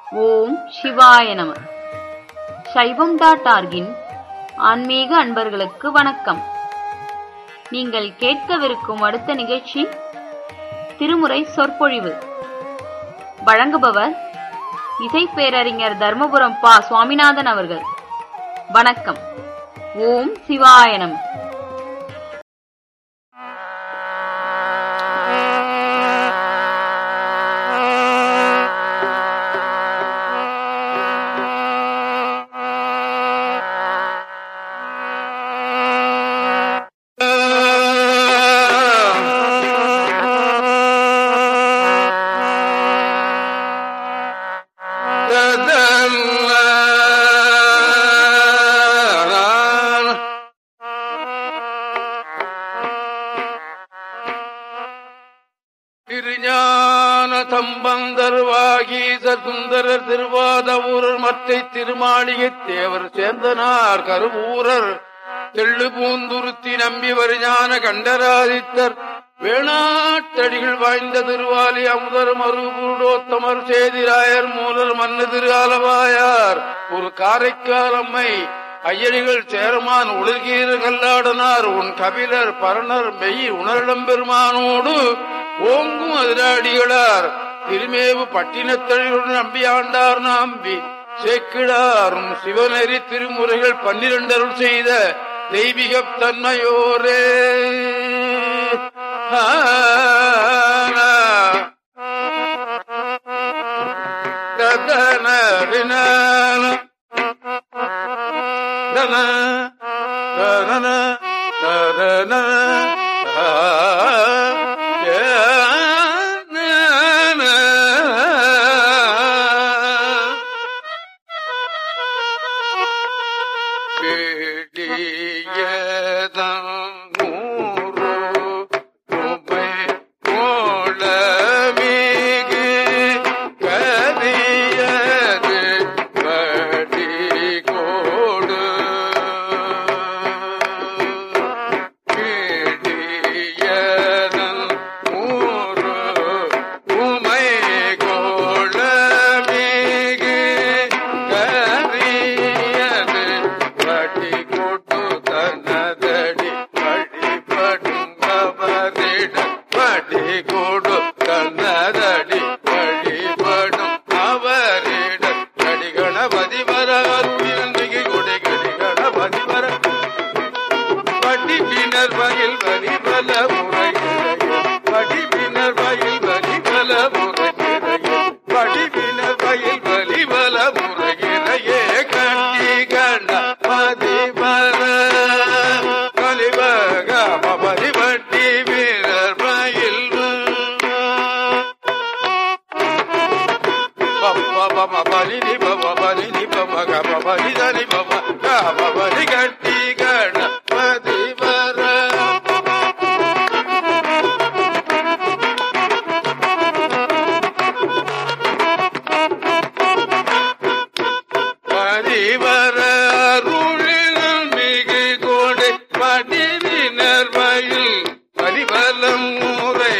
ஓம் சிவாய நம சைவம் டாட் ஆர்கின் ஆன்மீக அன்பர்களுக்கு வணக்கம் நீங்கள் கேட்கவிருக்கும் அடுத்த நிகழ்ச்சி திருமுறை சொற்பொழிவு வழங்குபவர் இசை பேரறிஞர் தர்மபுரம் பா சுவாமிநாதன் அவர்கள் வணக்கம் ஓம் சிவாய நம திருஞான தம்பந்தர் வாகீசர் சுந்தரர் திருவாதவூரர் மற்றை திருமாளிகை தேவர் சேந்தனார் கருவூரர் தெள்ளு பூந்துருத்தி நம்பி வருஞான கண்டராதித்தர் வேணாட்டடிகள் வாய்ந்த திருவாலி அமுதர் மறுபுருடோத்தமர் சேதிராயர் மூலர் மன்னு திரு ஆலவாயார் ஒரு காரைக்காலம்மை ஐயடிகள் சேரமான் உலகீர் கல்லாடனார் உன் கபிலர் பரணர் மெய் உணரிடம் பெருமானோடு ஓங்கும் அதிராடிகளார் திருமேவு பட்டினத்தழிகளுடன் நம்பி ஆண்டார் நாம்பி சேக்கிடாரும் சிவநெறி திருமுறைகள் பன்னிரண்டருள் செய்த தெய்வீக தன்மையோரே ஆனா. ததனரினான. தன, தனன, தனன, ஆ, ஏ, நன. பேடியதூரு உமை கோளமிகு கரியது வடி கோடு பேடியதன் ஊரு உமை கோளமிகு கரியது வடி கொட்டு தனதடி வழிபடும் அவரிட வடி கொடு தனதடி வழிபடும் அவரிட கடிகணபதி வர அருளினந்திகை கொடை கடிகணபதி வர வடி பின்னர் வயல் வரி பல முறையிறையே வடி பின்னர் வயல் வரி பல முறையிறையே வடி பின்னர் வயல் வரி பல முறையிறையே கண்டி கண்ட பதி வர கலிவக பதி வட்டி வீரர் மயில் பலினி பவ பலினி பவ கப பலிதனி பவ கப பலி கட்டி கணபதி வர பரிவர அருளில் மிகு கோடை படிவினர் மயில் பரிபலம் முறை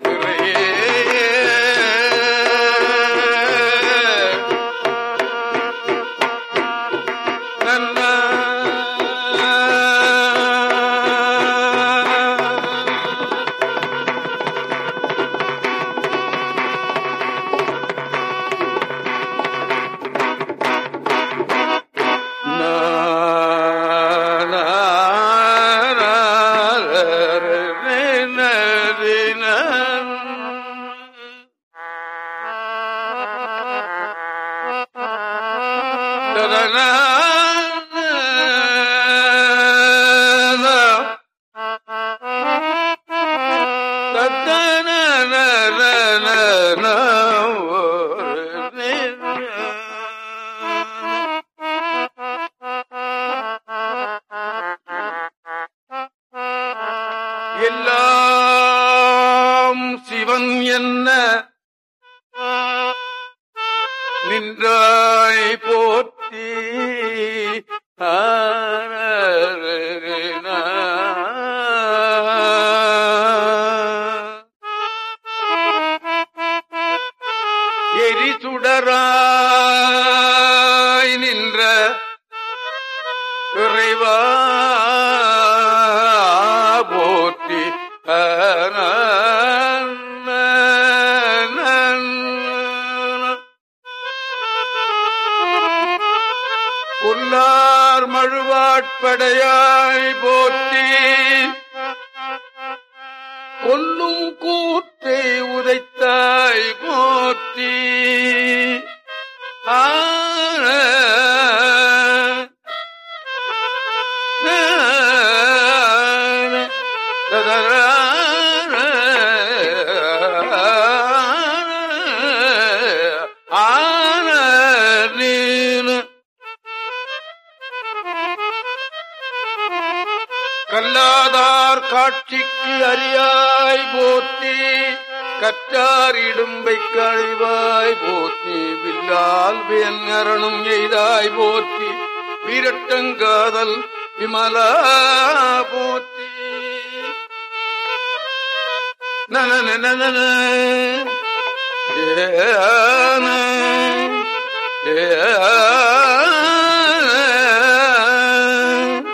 எல்லாம் சிவன் என்ன நின்றாய் போற்றி எரி சுடராய் நின்ற இறைவா போற்றி கொல்லார் மழுவாட்படையாய் போற்றி கொல்லும் கூற்றை உதைத்தாய் போற்றி ஆ ஆன நீனு கல்லாதார் காட்சிக்கு அறியாய் போற்றி கற்றார் இடும்பை கழிவாய் போற்றி வில்லால் வேங்கரணும் எய்தாய் போற்றி வீரட்டங்காதல் விமலா போற்றி நன நன ஏன ஏ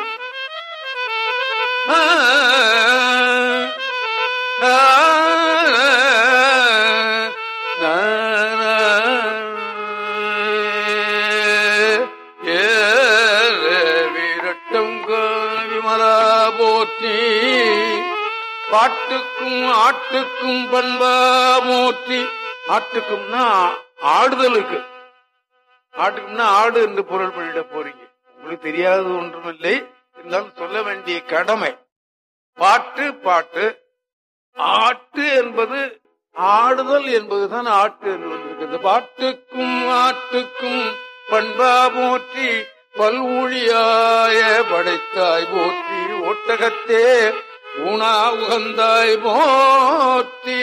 வீரட்டம் விமலா போற்றி பாட்டுக்கும் ஆட்டுக்கும் பண்பா போற்றி ஆட்டுக்கும்னா ஆடுதலுக்கு ஆட்டுக்கும்னா ஆடு என்று பொருள் பண்ணிட போறீங்க உங்களுக்கு தெரியாதது ஒன்றுமில்லை இருந்தாலும் சொல்ல வேண்டிய கடமை பாட்டு பாட்டு ஆட்டு என்பது ஆடுதல் என்பதுதான் ஆட்டு என்று வந்திருக்கிறது பாட்டுக்கும் ஆட்டுக்கும் பண்பா போற்றி பல்வூழியாய படைத்தாய் போற்றி ஒட்டகத்தே உணா உகந்தாய் போற்றி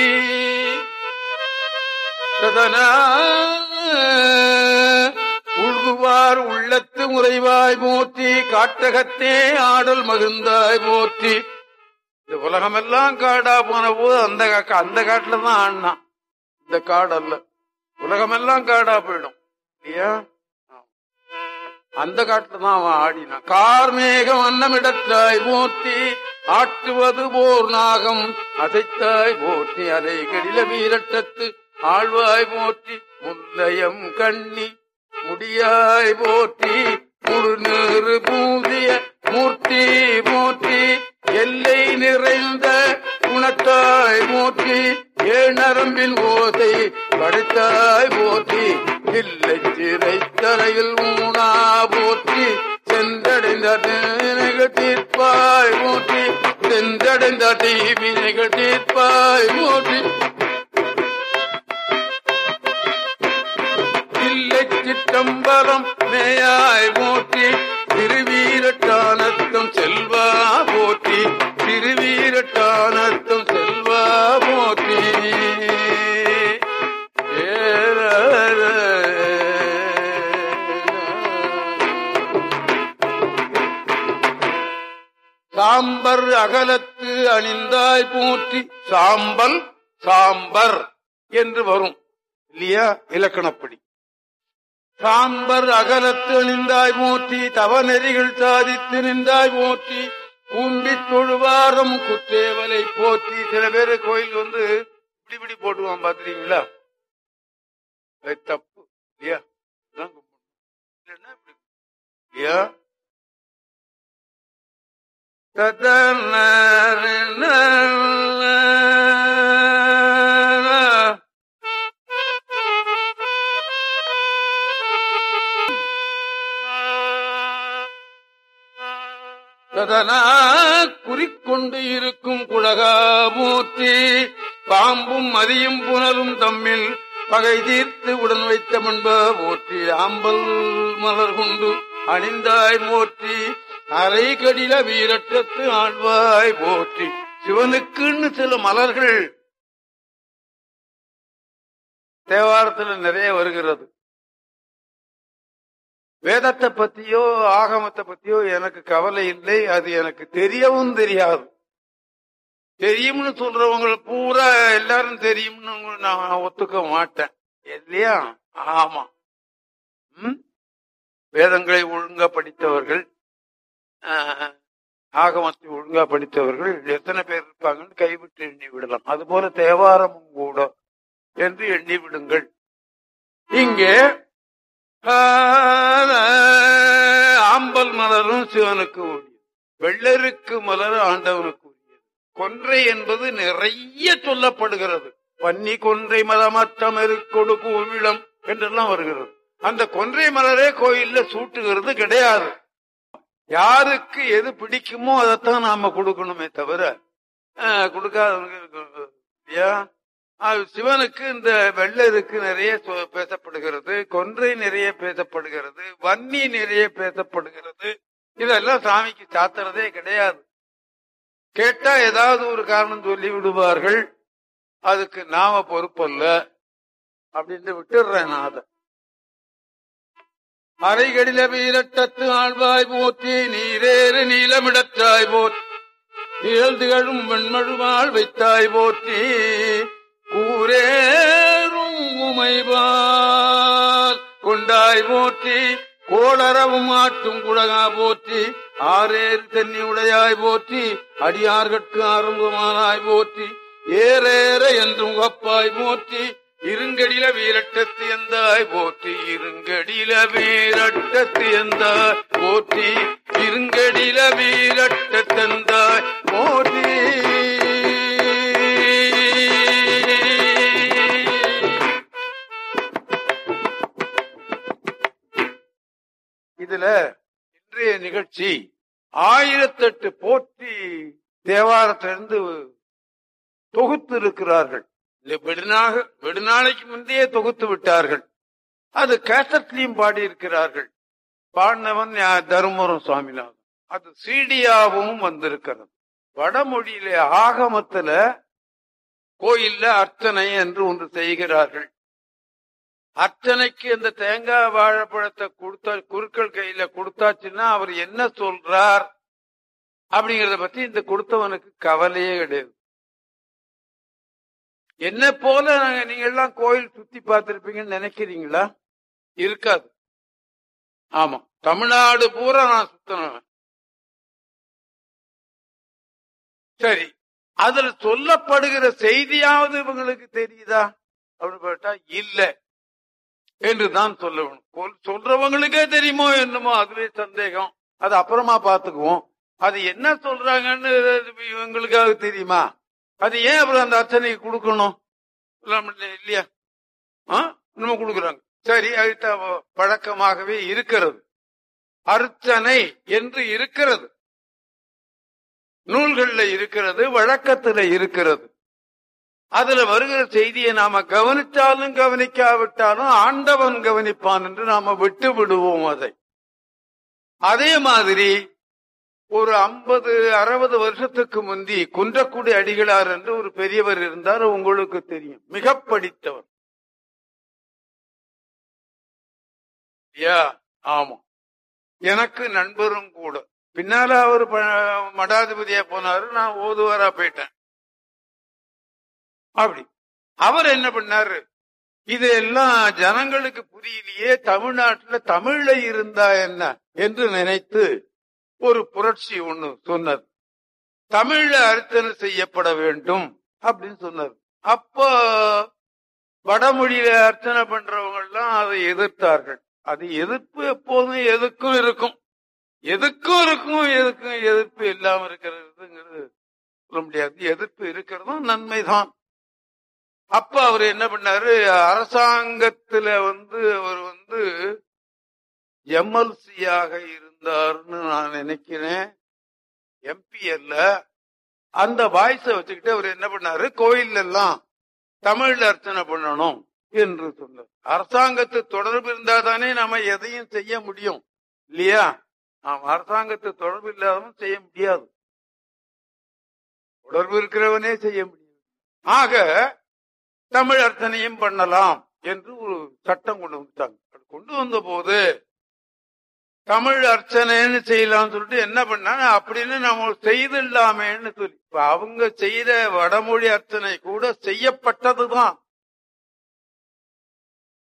சதனா உள்குவார் உள்ளத்து முறைவாய் போற்றி காட்டகத்தே ஆடல் மகிழ்ந்தாய் போற்றி இந்த உலகமெல்லாம் காடா போன போது அந்த கா- அந்த காட்டுல தான் ஆடினான் இந்த காடு அல்ல உலகமெல்லாம் காடா போயிடும் இல்லையா அந்த காட்டுல தான் அவன் ஆடினான் கார்மேகம் அன்னமிடத்தாய் போற்றி ஆட்டுவது போர் நாகம் அதைத்தாய் போற்றி அதை கடில வீரட்டத்து ஆழ்வாய் போற்றி முல்லையம் கண்ணி முடியாய் போற்றி முழுநீறு பூதிய மூர்த்தி போற்றி எல்லை நிறைந்த குணத்தாய் போற்றி ஏநரம்பின் ஓசை படைத்தாய் போற்றி இல்லை சிறை தரையில் ஊனா போற்றி சென்றடைந்த வினைகள் தீர்ப்பாய் போற்றி சென்றடைந்த தீவினைகள் தீர்ப்பாய் போற்றி இல்லை சிற்றம்பலம் மேயாய் போற்றி திருவீரட்டானத்தம் செல்வா போற்றி திருவீரட்டானத்தம் செல்வா போற்றி சாம்பர் அகலத்து அணிந்தாய் போற்றி சாம்பல் சாம்பர் என்று வரும் இல்லையா இலக்கணப்படி சாம்பர் அகலத்து அணிந்தாய் போற்றி தவநெறிகள் சாதித்து நின்றாய் போற்றி கூம்பித் தொழுவாரம் குற்றேவலை போற்றி சில பேரு கோயில் வந்து இப்படி இப்படி போட்டுவான் பாத்துறீங்களா அது தப்பு இல்லையா இதான் கும்பிடணும். இல்லைன்னா இப்படி இல்லையா ததன ததனா குறிக்கொண்டு இருக்கும் குழகாமூர்த்தி பாம்பும் மதியும் புனலும் தம்மில் பகை தீர்த்து உடன் வைத்த முன்ப போற்றி ஆம்பல் மலர் கொண்டு அணிந்தாய் போற்றி அரை கடில வீரட்டத்து ஆழ்வாய் போற்றி சிவனுக்குன்னு சில மலர்கள் தேவாரத்துல நிறைய வருகிறது வேதத்தை பத்தியோ ஆகமத்தை பத்தியோ எனக்கு கவலை இல்லை அது எனக்கு தெரியவும் தெரியாது தெரியும்னு சொல்றவங்க பூரா எல்லாரும் தெரியும்னு நான் ஒத்துக்க மாட்டேன் இல்லையா ஆமா ம்? வேதங்களை ஒழுங்கா படித்தவர்கள் ஆஹ், ஆகமத்தை ஒழுங்கா படித்தவர்கள் எத்தனை பேர் இருப்பாங்கன்னு கைவிட்டு எண்ணி விடலாம் அதுபோல தேவாரமும் கூட என்று எண்ணி விடுங்கள் இங்கே ஆஹ், ஆம்பல் மலரும் சிவனுக்கு உரியது வெள்ளருக்கு மலர் ஆண்டவனுக்கு உரியது கொன்றை என்பது நிறைய சொல்லப்படுகிறது பன்னி கொன்றை மலமற்றமரு கொடுக்கு உவிளம் என்றெல்லாம் வருகிறது அந்த கொன்றை மலரே கோயில்ல சூட்டுகிறது கிடையாது யாருக்கு எது பிடிக்குமோ அதைத்தான் நாம கொடுக்கணுமே தவிர ஆஹ், கொடுக்காதவங்க ஏன் ஆஹ், சிவனுக்கு இந்த வெள்ளருக்கு நிறைய சொ- பேசப்படுகிறது கொன்றை நிறைய பேசப்படுகிறது வன்னி நிறைய பேசப்படுகிறது இதெல்லாம் சாமிக்கு சாத்துறதே கிடையாது கேட்டா ஏதாவது ஒரு காரணம் சொல்லி விடுவார்கள் அதுக்கு நாம பொறுப்பல்ல அப்படின்னு விட்டுடுறேன் நான் அதை அரைகடில வீரட்டத்து ஆழ்வாய் போற்றி நீரேறு நீலமிடத்தாய் போற்றி நிழல் திகழும் வெண்மழுவாள் வைத்தாய் போற்றி கூரேறும் உமைபால் கொண்டாய் போற்றி கோளரவும் ஆட்டும் குழகா போற்றி ஆரேறு தென்னி உடையாய் போற்றி அடியார்கட்கு ஆரம்பமானாய் போற்றி ஏறேற என்றும் உகப்பாய் போற்றி இருங்கடில வீரட்டத்து எந்தாய் போற்றி இருங்கடில வீரட்டத்து எந்தாய் போற்றி இருங்கடில வீரட்டத்தந்தாய் போற்றி இதுல இன்றைய நிகழ்ச்சி ஆயிரத்தெட்டு போற்றி தேவாரத்திலிருந்து தொகுத்து இருக்கிறார்கள் இந்த வெடுநாக வெடுநாளைக்கு முந்தையே தொகுத்து விட்டார்கள் அது கேசட்லயும் பாடி இருக்கிறார்கள் பாடினவன் ஞா- தருமபுரம் சுவாமிநாதன் அது சீடியாவும் வந்திருக்கிறது வடமொழியிலே ஆகமத்துல கோயில்ல அர்ச்சனை என்று ஒன்று செய்கிறார்கள் அர்ச்சனைக்கு இந்த தேங்காய் வாழைப்பழத்தை கொடுத்தா குருக்கள் கையில கொடுத்தாச்சுன்னா அவர் என்ன சொல்றார் அப்படிங்கறத பத்தி இந்த கொடுத்தவனுக்கு கவலையே கிடையாது என்ன போல நாங்க நீங்க எல்லாம் கோயில் சுத்தி பார்த்திருப்பீங்கன்னு நினைக்கிறீங்களா இருக்காது ஆமா தமிழ்நாடு பூரா நான் சுத்தினவன் சரி அதுல சொல்லப்படுகிற செய்தியாவது இவங்களுக்கு தெரியுதா அப்படின்னு கேட்டா இல்ல என்றுதான் சொல்லணும் கொல்- சொல்றவங்களுக்கே தெரியுமோ என்னமோ அதுவே சந்தேகம் அது அப்புறமா பாத்துக்குவோம் அது என்ன சொல்றாங்கன்னு இவங்களுக்காக தெரியுமா அது ஏன் அப்புறம் அந்த அர்ச்சனைக்கு கொடுக்கணும் இல்லாம இல்ல- இல்லையா ஆ? நம்ம கொடுக்குறாங்க சரி அது பழக்கமாகவே இருக்கிறது அர்ச்சனை என்று இருக்கிறது நூல்கள்ல இருக்கிறது வழக்கத்துல இருக்கிறது அதுல வருகிற செய்தியை நாம கவனிச்சாலும் கவனிக்காவிட்டாலும் ஆண்டவன் கவனிப்பான் என்று நாம விட்டு விடுவோம் அதை அதே மாதிரி ஒரு ஐம்பது அறுபது வருஷத்துக்கு முந்தி குன்றக்குடி அடிகளார் என்று ஒரு பெரியவர் இருந்தார் உங்களுக்கு தெரியும் மிக படித்தவர் யா ஆமா எனக்கு நண்பரும் கூட பின்னால அவர் ப- மடாதிபதியா போனாரு நான் ஓதுவாரா போயிட்டேன் அப்படி அவர் என்ன பண்ணாரு இதெல்லாம் ஜனங்களுக்கு புரியலையே தமிழ்நாட்டுல தமிழ்ல இருந்தா என்ன என்று நினைத்து ஒரு புரட்சி ஒண்ணு சொன்னார் தமிழ்ல அர்ச்சனை செய்யப்பட வேண்டும் அப்படின்னு சொன்னார் அப்போ வடமொழியில அர்ச்சனை பண்றவங்க எல்லாம் அதை எதிர்த்தார்கள் அது எதிர்ப்பு எப்போதும் எதுக்கும் இருக்கும் எதுக்கும் இருக்கும் எதுக்கும் எதிர்ப்பு இல்லாம இருக்கிறதுங்கிறது சொல்ல முடியாது எதிர்ப்பு இருக்கிறதும் நன்மைதான் அப்ப அவர் என்ன பண்ணாரு அரசாங்கத்துல வந்து அவர் வந்து எம்எல்சியாக இருந்தார்னு நான் நினைக்கிறேன் எம்பி அல்ல அந்த வாய்ஸ வச்சுக்கிட்டு அவர் என்ன பண்ணாரு கோயில் எல்லாம் தமிழ்ல அர்ச்சனை பண்ணணும் என்று சொன்னார் அரசாங்கத்து தொடர்பு இருந்தா தானே நம்ம எதையும் செய்ய முடியும் இல்லையா நாம் அரசாங்கத்து தொடர்பு இல்லாதவன் செய்ய முடியாது தொடர்பு இருக்கிறவனே செய்ய முடியும் ஆக தமிழ் அர்ச்சனையும் பண்ணலாம் என்று ஒரு சட்டம் கொண்டு வந்துட்டாங்க அது கொண்டு வந்த போது தமிழ் அர்ச்சனைன்னு செய்யலாம்னு சொல்லிட்டு என்ன பண்ணாங்க அப்படின்னு நம்ம செய்திடலாமேன்னு சொல்லி இப்ப அவங்க செய்த வடமொழி அர்ச்சனை கூட செய்யப்பட்டதுதான்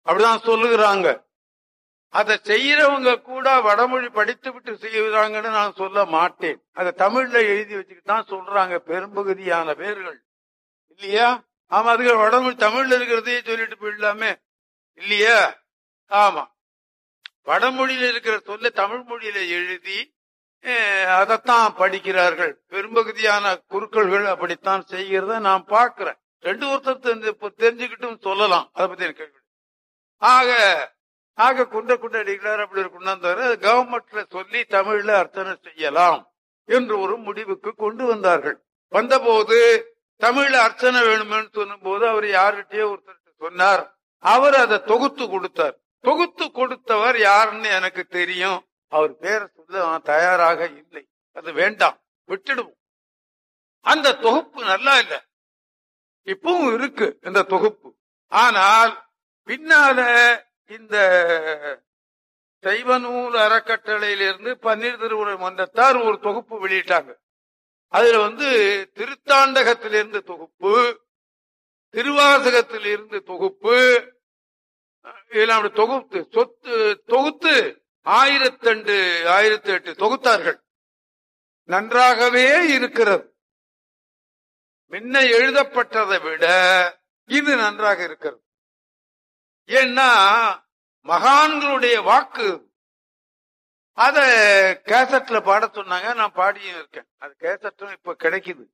அப்படிதான் சொல்லுகிறாங்க அதை செய்யறவங்க கூட வடமொழி படித்து விட்டு செய்கிறாங்கன்னு நான் சொல்ல மாட்டேன் அதை தமிழ்ல எழுதி வச்சுக்கிட்டு தான் சொல்றாங்க பெரும்பகுதியான பேர்கள் இல்லையா ஆமா அதுக்கு வடமொழி தமிழ்ல இருக்கிறதையே சொல்லிட்டு போயிடலாமே இல்லையா ஆமா வடமொழியில இருக்கிற சொல்ல தமிழ் மொழியில எழுதி அஹ், அதைத்தான் படிக்கிறார்கள் பெரும்பகுதியான குறுக்கள்கள் அப்படித்தான் செய்கிறத நான் பார்க்கிறேன் ரெண்டு ஒருத்தர் தெரிஞ்சு- இப்ப தெரிஞ்சுக்கிட்டும் சொல்லலாம் அதை பத்தி எனக்கு கேள்வி ஆக ஆக குண்ட குண்ட அடிக்கிறார் அப்படி ஒரு கொண்டாந்தாரு கவர்மெண்ட்ல சொல்லி தமிழ்ல அர்ச்சனை செய்யலாம் என்று ஒரு முடிவுக்கு கொண்டு வந்தார்கள் வந்தபோது தமிழ்ல அர்ச்சனை வேணுமென்னு சொன்னபோது அவர் யார்கிட்டயோ ஒருத்தர் சொன்னார் அவர் அதை தொகுத்து கொடுத்தார் தொகுத்து கொடுத்தவர் யாருன்னு எனக்கு தெரியும் அவர் பேரை சொல்ல நான் தயாராக இல்லை அது வேண்டாம் விட்டுடுவோம் அந்த தொகுப்பு நல்லா இல்ல இப்பவும் இருக்கு இந்த தொகுப்பு ஆனால் பின்னால இந்த சைவநூல் அறக்கட்டளையிலிருந்து பன்னீர் திருவுரை மன்றத்தார் ஒரு தொகுப்பு வெளியிட்டாங்க அதுல வந்து திருத்தாண்டகத்திலிருந்து தொகுப்பு திருவாசகத்திலிருந்து தொகுப்பு இதெல்லாம் அப்படி தொகுத்து சொத்து தொகுத்து ஆயிரத்தண்டு ஆயிரத்தி எட்டு தொகுத்தார்கள் நன்றாகவே இருக்கிறது முன்ன எழுதப்பட்டதை விட இது நன்றாக இருக்கிறது ஏன்னா மகான்களுடைய வாக்கு அத கேசட்ல பாட சொன்னாங்க நான் பாடியும் இருக்கேன் அது கேசட்டும் இப்ப கிடைக்குது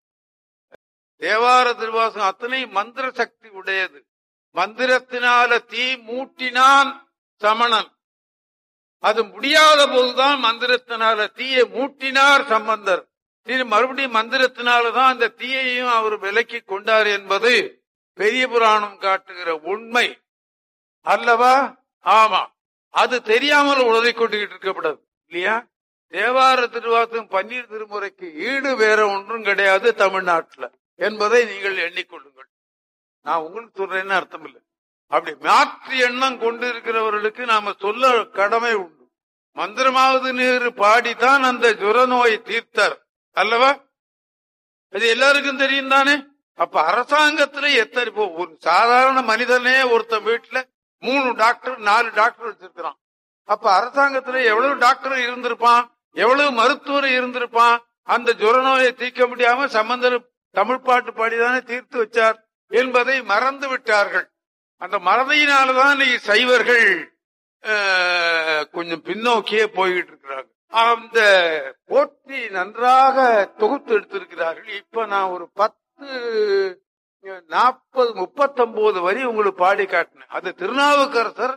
தேவார திருவாசகம் அத்தனை மந்திர சக்தி உடையது மந்திரத்தினால தீ மூட்டினான் சமணன் அது முடியாத போதுதான் மந்திரத்தினால தீயை மூட்டினார் சம்பந்தர் இது மறுபடியும் மந்திரத்தினாலதான் அந்த தீயையும் அவர் விலக்கி கொண்டார் என்பது பெரிய புராணம் காட்டுகிற உண்மை அல்லவா ஆமா அது தெரியாமல் உழதை கொண்டுகிட்டு இருக்கக்கூடாது இல்லையா தேவார திருவாசகம் பன்னீர் திருமுறைக்கு ஈடு வேற ஒன்றும் கிடையாது தமிழ்நாட்டுல என்பதை நீங்கள் எண்ணிக்கொள்ளுங்கள் நான் உங்களுக்கு சொல்றேன்னு அர்த்தம் இல்லை அப்படி மாற்று எண்ணம் கொண்டு இருக்கிறவர்களுக்கு நாம சொல்ல கடமை உண்டு மந்திரமாவது நீர் பாடித்தான் அந்த ஜுர நோயை தீர்த்தார் அல்லவா அது எல்லாருக்கும் தெரியும் தானே அப்ப அரசாங்கத்துல எத்தனை இப்போ ஒரு சாதாரண மனிதனே ஒருத்தன் வீட்டுல மூணு டாக்டர் நாலு டாக்டர் வச்சிருக்கிறான் அப்ப அரசாங்கத்துல எவ்வளவு டாக்டர் இருந்திருப்பான் எவ்வளவு மருத்துவர் இருந்திருப்பான் அந்த ஜுர நோயை தீர்க்க முடியாம சம்பந்தர் தமிழ் பாட்டு பாடிதானே தீர்த்து வச்சார் என்பதை மறந்து விட்டார்கள் அந்த மறதியினாலதான் இன்னைக்கு சைவர்கள் அஹ், கொஞ்சம் பின்னோக்கியே போய்கிட்டு இருக்கிறாங்க அந்த போற்றி நன்றாக தொகுத்து எடுத்திருக்கிறார்கள் இப்ப நான் ஒரு பத்து நாற்பது முப்பத்தொன்பது வரி உங்களுக்கு பாடி காட்டினேன் அது திருநாவுக்கரசர்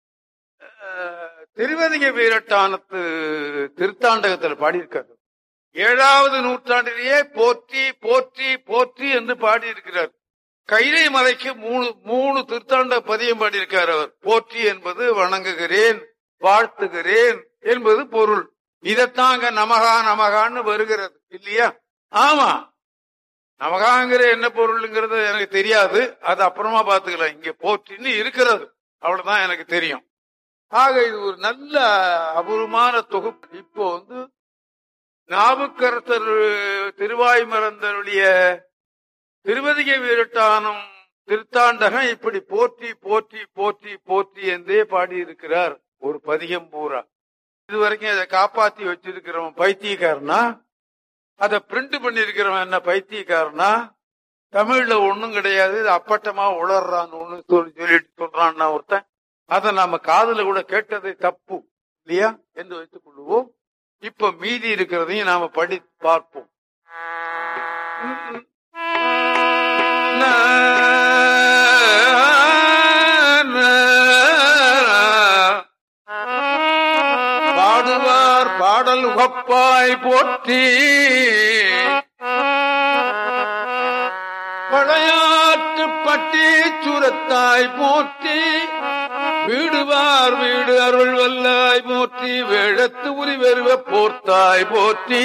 அஹ், திருவதிக வீரட்டானத்து திருத்தாண்டகத்தில் பாடியிருக்காரு ஏழாவது நூற்றாண்டிலேயே போற்றி போற்றி போற்றி என்று பாடியிருக்கிறார் கைலை மலைக்கு மூணு மூணு திருத்தாண்ட பதியம் பாடியிருக்கார் அவர் போற்றி என்பது வணங்குகிறேன் வாழ்த்துகிறேன் என்பது பொருள் இதத்தாங்க நமகா நமகான்னு வருகிறது இல்லையா ஆமா நமகாங்கிற என்ன பொருள்ங்கிறது எனக்கு தெரியாது அது அப்புறமா பாத்துக்கலாம் இங்க போற்றின்னு இருக்கிறது அவ்வளவுதான் எனக்கு தெரியும் ஆக இது ஒரு நல்ல அபூர்வமான தொகுப்பு இப்போ வந்து நாவுக்கரசர் திருவாய்மறந்தருடைய திருவதிகை வீரட்டானம் திருத்தாண்டகம் இப்படி போற்றி போற்றி போற்றி போற்றி என்றே பாடியிருக்கிறார் ஒரு பதிகம் பூரா இதுவரைக்கும் அதை காப்பாத்தி வச்சிருக்கிறவன் பைத்தியக்காரனா அதை பிரிண்ட் பண்ணிருக்கிறவன் என்ன பைத்தியக்காரனா தமிழ்ல ஒண்ணும் கிடையாது இது அப்பட்டமா உளர்றான் ஒண்ணு சொல்லி சொல்லிட்டு சொல்றான்னா ஒருத்தன் அதை நாம காதுல கூட கேட்டதை தப்பு இல்லையா என்று வைத்துக் கொள்வோம் இப்ப மீதி இருக்கிறதையும் நாம படி பார்ப்போம் பாடுவார் பாடல் உகப்பாய் போற்றி பழையாற்று பட்டி சுரத்தாய் போற்றி வீடுவார் வீடு அருள் வல்லாய் போற்றி வேழத்து உரி வெறுவ போர்த்தாய் போற்றி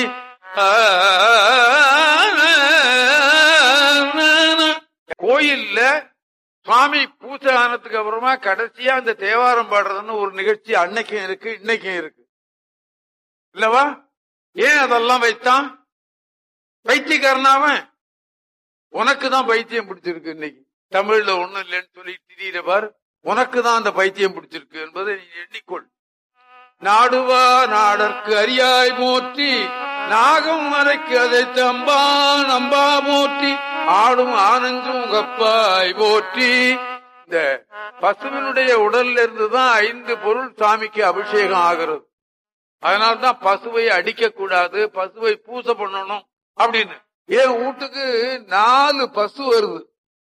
கோயில்ல சுவாமி பூஜை ஆனதுக்கு அப்புறமா கடைசியா அந்த தேவாரம் பாடுறதுன்னு ஒரு நிகழ்ச்சி அன்னைக்கும் இருக்கு இன்னைக்கும் இருக்கு இல்லவா ஏன் அதெல்லாம் வைத்தான் பைத்தியக்காரனாவன் உனக்கு தான் பைத்தியம் பிடிச்சிருக்கு இன்னைக்கு தமிழ்ல ஒண்ணும் இல்லைன்னு சொல்லி திடீர பார் உனக்கு தான் அந்த பைத்தியம் பிடிச்சிருக்கு என்பதை நீ எண்ணிக்கொள் நாடுவா நாடற்கு அரியாய் போற்றி நாகம் மறைக்கு அதை தம்பா நம்பா போற்றி ஆடும் ஆனந்தும் உகப்பாய் போற்றி இந்த பசுவினுடைய உடல்ல இருந்துதான் ஐந்து பொருள் சாமிக்கு அபிஷேகம் ஆகிறது அதனால்தான் பசுவை அடிக்க கூடாது பசுவை பூசை பண்ணணும் அப்படின்னு என் வீட்டுக்கு நாலு பசு வருது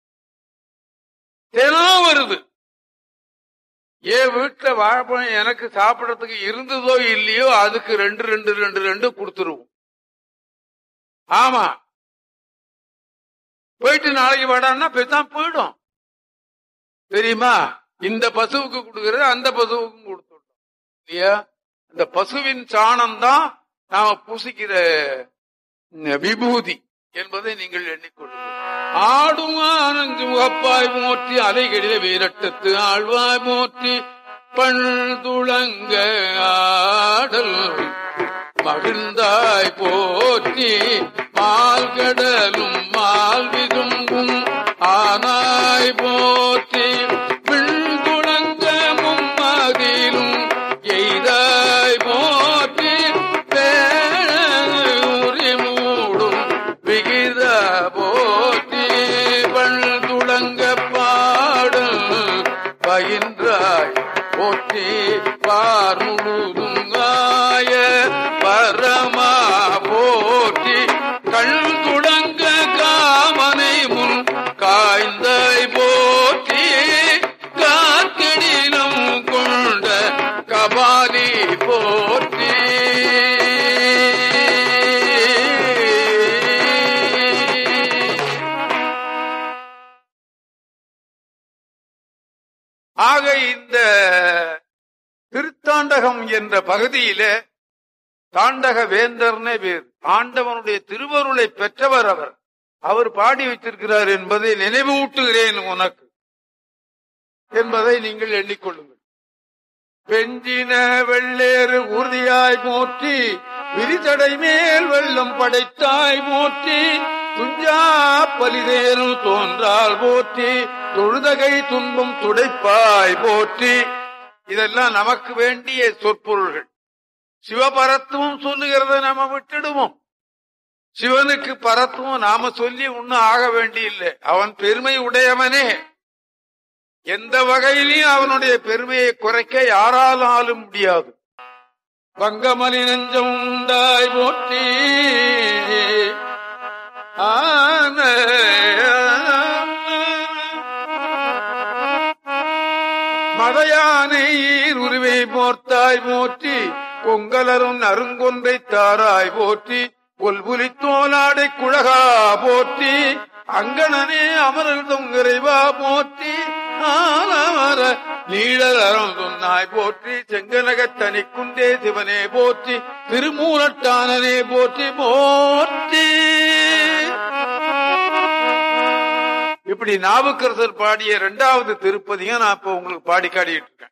தினம் வருது என் வீட்டுல வாழைப்பழம் எனக்கு சாப்பிடறதுக்கு இருந்ததோ இல்லையோ அதுக்கு ரெண்டு ரெண்டு ரெண்டு ரெண்டு கொடுத்துருவோம் ஆமா போயிட்டு நாளைக்கு வாடான்னா பேசாம போயிடும் தெரியுமா இந்த பசுவுக்கு கொடுக்கறது அந்த பசுவுக்கும் கொடுத்துட்டோம் இல்லையா இந்த பசுவின் சாணம் தான் நாம பூசிக்கிற விபூதி என்பதை நீங்கள் எண்ணிக்கொள்ளுங்கள் ஆடும் ஆனந்து முகப்பாய் போற்றி அலைகளில வீரட்டத்து ஆழ்வாய் போற்றி பண் துளங்க ஆடல் மகிழ்ந்தாய் போற்றி மால்கடலும் மால்விதும்பும் ஆனாய் போற்றி பின்துளங்க மும்மதிலும் எய்தாய் போற்றி உரி மூடும் விகித போற்றி பண் துளங்க பாடல் பயின்றாய் போற்றி பார் முழுதும் ஆய பரமா போற்றி கண் துளங்க காமனை முன் காய்ந்தாய் போற்றி காத்திடினம் கொண்ட கபாலி போற்றி ஆக இந்த திருத்தாண்டகம் என்ற பகுதியிலே தாண்டக வேந்தர்னே பேர் ஆண்டவனுடைய திருவருளை பெற்றவர் அவர் அவர் பாடி வைத்திருக்கிறார் என்பதை நினைவூட்டுகிறேன் உனக்கு என்பதை நீங்கள் எண்ணிக்கொள்ளுங்கள் பெஞ்சின வெள்ளேறு உறுதியாய் போற்றி விரிதடை மேல் வெள்ளம் படைத்தாய் போற்றி துஞ்சா பலிதேனும் தோன்றால் போற்றி தொழுதகை துன்பம் துடைப்பாய் போற்றி இதெல்லாம் நமக்கு வேண்டிய சொற்பொருள்கள் சிவபரத்துவம் சொல்லுகிறத நாம விட்டுடுவோம் சிவனுக்கு பரத்துவம் நாம சொல்லி ஒன்னும் ஆக வேண்டியில்லை அவன் பெருமை உடையவனே எந்த வகையிலையும் அவனுடைய பெருமையை குறைக்க யாராலும் முடியாது வங்கமலி நெஞ்சம் உண்டாய் போற்றி ஆன மடையானை உருவை போர்த்தாய் போற்றி பொங்கலரும் அருங்கொன்றை தாராய் போற்றி கொல்புலி தோலாடை குழகா போற்றி அங்கணனே அமரல் தொங்கரைவா போற்றி ஆலமர நீழலரம் சொன்னாய் போற்றி செங்கனகத் தனிக்குண்டே சிவனே போற்றி திருமூலட்டானனே போற்றி போற்றி இப்படி நாவுக்கரசர் பாடிய இரண்டாவது திருப்பதியும் நான் இப்ப உங்களுக்கு பாடி காட்டிட்டு இருக்கேன்